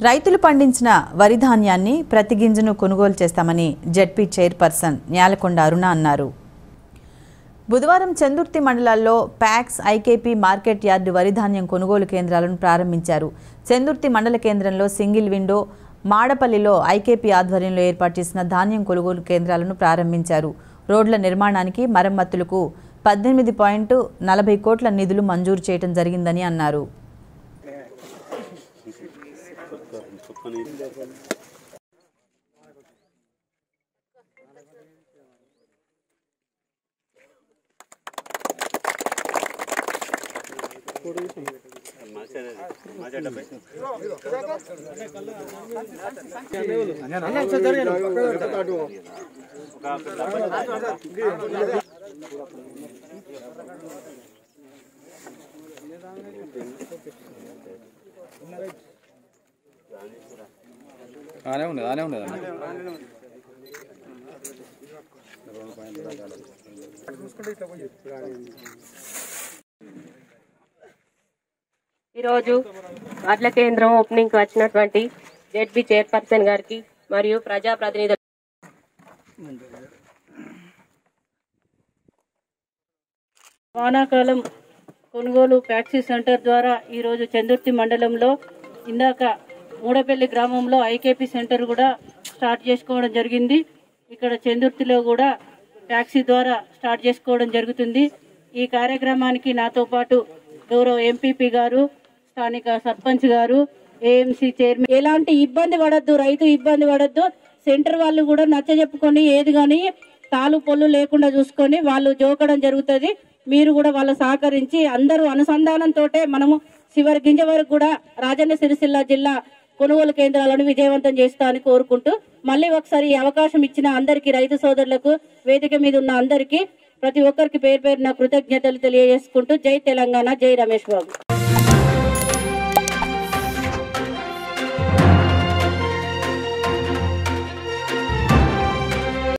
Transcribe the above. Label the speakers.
Speaker 1: రైతులు పండించిన వరి ధాన్యాన్ని ప్రతి గింజను కొనుగోలు చేస్తామని జెడ్పీ చైర్పర్సన్ న్యాలకొండ అరుణ అన్నారు బుధవారం చందుర్తి మండలాల్లో ప్యాక్స్ ఐకేపీ మార్కెట్ యార్డు వరి ధాన్యం కొనుగోలు కేంద్రాలను ప్రారంభించారు చందుర్తి మండల కేంద్రంలో సింగిల్ విండో మాడపల్లిలో ఐకేపీ ఆధ్వర్యంలో ఏర్పాటు చేసిన ధాన్యం కొనుగోలు కేంద్రాలను ప్రారంభించారు రోడ్ల నిర్మాణానికి మరమ్మతులకు పద్దెనిమిది పాయింట్ నలభై కోట్ల నిధులు మంజూరు చేయడం జరిగిందని అన్నారు
Speaker 2: ఆనే ఉండదు ఆనే ఉండదు అన్న
Speaker 3: ఈరోజు వడ్ల కేంద్రం ఓపెనింగ్ వచ్చినటువంటి జెడ్బీ చైర్పర్సన్ గారికి మరియు ప్రజాప్రతినిధులు
Speaker 4: వానాకాలం కొనుగోలు ప్యాక్సీ సెంటర్ ద్వారా ఈరోజు చందుర్తి మండలంలో ఇందాక మూడపల్లి గ్రామంలో ఐకేపీ సెంటర్ కూడా స్టార్ట్ చేసుకోవడం జరిగింది ఇక్కడ చందుర్తిలో కూడా ట్యాక్సీ ద్వారా స్టార్ట్ చేసుకోవడం జరుగుతుంది ఈ కార్యక్రమానికి నాతో పాటు గౌరవ ఎంపీపీ గారు స్థానిక సర్పంచ్ గారు ఏఎంసీ చైర్మన్ ఎలాంటి ఇబ్బంది పడద్దు రైతు ఇబ్బంది పడద్దు సెంటర్ వాళ్ళు కూడా నచ్చ చెప్పుకొని ఏది కానీ తాలు పొల్లు లేకుండా చూసుకొని వాళ్ళు జోకడం జరుగుతుంది మీరు కూడా వాళ్ళు సహకరించి అందరూ అనుసంధానంతో మనము చివరి గింజ వరకు కూడా రాజన్న సిరిసిల్ల జిల్లా కొనుగోలు కేంద్రాలను విజయవంతం చేస్తా అని కోరుకుంటూ మళ్ళీ ఒకసారి ఈ అవకాశం ఇచ్చిన అందరికీ రైతు సోదరులకు వేదిక మీద ఉన్న అందరికీ ప్రతి ఒక్కరికి పేరు పేరున కృతజ్ఞతలు తెలియజేసుకుంటూ జై తెలంగాణ జై రమేష్ బాబు